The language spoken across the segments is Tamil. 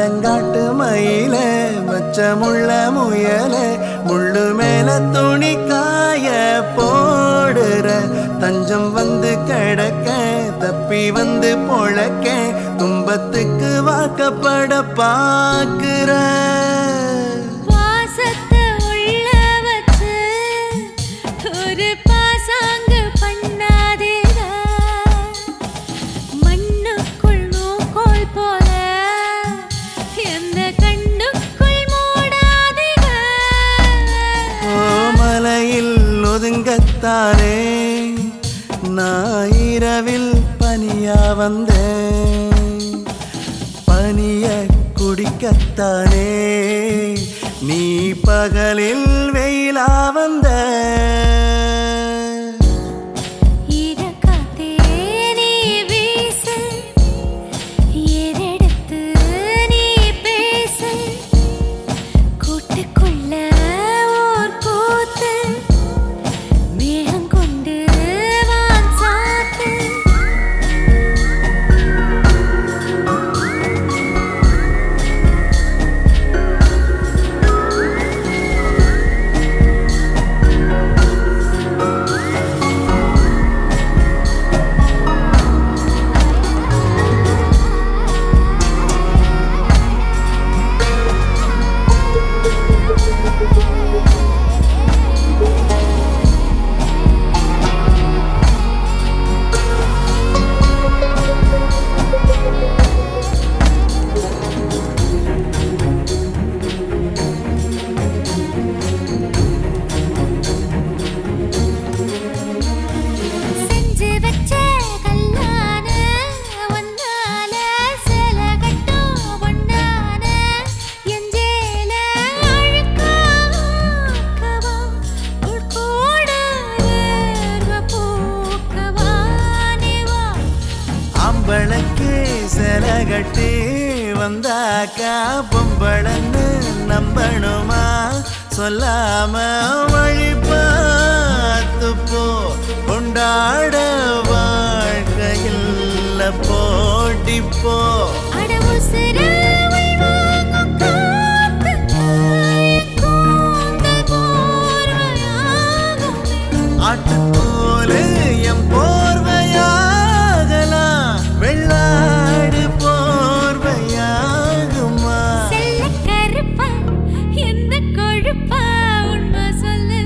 மலங்காட்டு மயில மச்சமுள்ள முயல முள்ளு மேல துணி காய போடுற தஞ்சம் வந்து கிடக்க தப்பி வந்து பொழக்க துன்பத்துக்கு வாக்கப்பட பாக்குற வாசத்தை உள்ள வச்சு ஒரு பாசாங்கு பண்ணாதேடா மண்ணுக்குள் நூக்கோல் போல எந்த கண்ணுக்குள் மூடாதீங்க ஓ மலையில் ஒதுங்கத்தானே நான் இரவில் பனியா வந்தேன் பனிய குடிக்கத்தானே நீ பகலில் வெயிலா வந்த ஈரக்காத்தே நீ வீசு, ஏறெடுத்து நீ பேசு. கூட்டுக்குள்ள ஓர் கூத்து, மேகம் கொண்டு வான் சாத்து. செஞ்சு வச்ச கல்லான ஒன்னால சில கட்டும் ஒன்னான எஞ்சேல அழுக்காக்கவா உள்கூட வேர்வ பூக்கவா நிவா அம்பளக்கு சில கட்டி வந்தாக்கா பொம்பளன்னு நம்பணுமா சொல்லாம வழி பார்த்து போ கொண்டாட வாழ்க்கையில் போட்டி போ அட உசுர உள்வாங்கும் காத்து கூந்தல் போர்வையாகுமே ஆட்டுக்கோலு எம் போர்வையாகலாம் வெள்ளாடு போர்வையாகுமா செல்லக் கருப்பா, எந்த கொழுப்பா உண்மை சொல்லு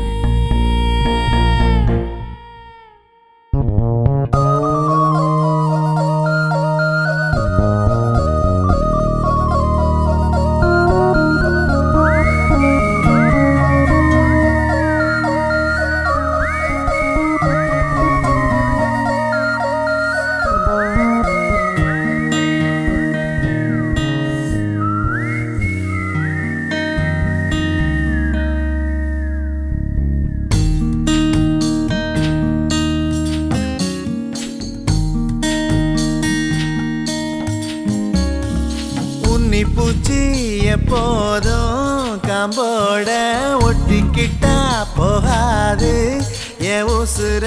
உன்னி பூச்சி எப்போதும் காம்போட ஒட்டிக்கிட்டா போகாது என் உசுர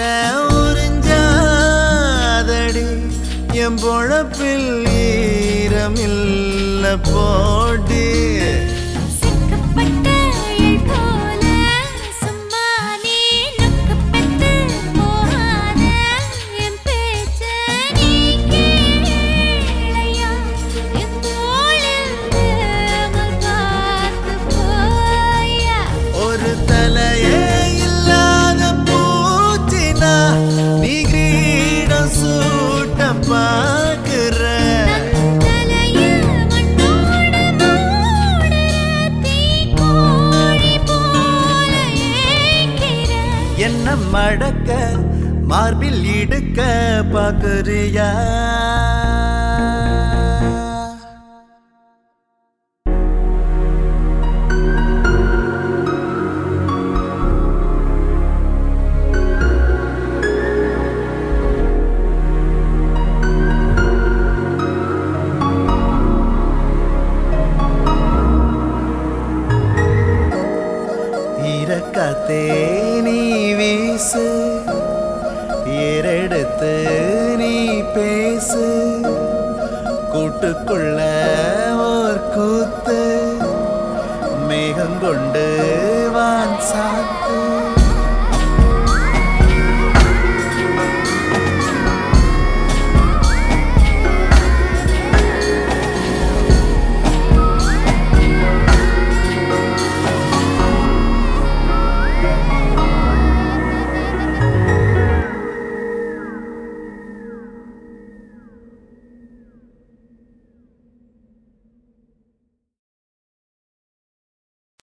உறிஞ்சாதடி என் பொழப்பில் ஈரமில்ல போடி சிக்கப்பட்ட இழ் போல சும்மா நீ நுக்கப்பட்டு போகாத என் பேச்ச நீ கேளையா என் தோளில் தேமல் பார்த்து போயா ஒரு தலையே இல்லாத பூச்சினா நீ கிரீடம் சூட்ட பாக்குற தலையில் மண்ணோட மூடுற தீக்கோழி போல ஏங்கிற என்ன மடக்க மார்பில் இடுக்க பாக்குறியா இறக்காத்தே நீ வீசு ஏறெடுத்து நீ பேசு கூட்டுக்குள்ள ஓர் கூத்து மேகம் கொண்டு வான் சாத்து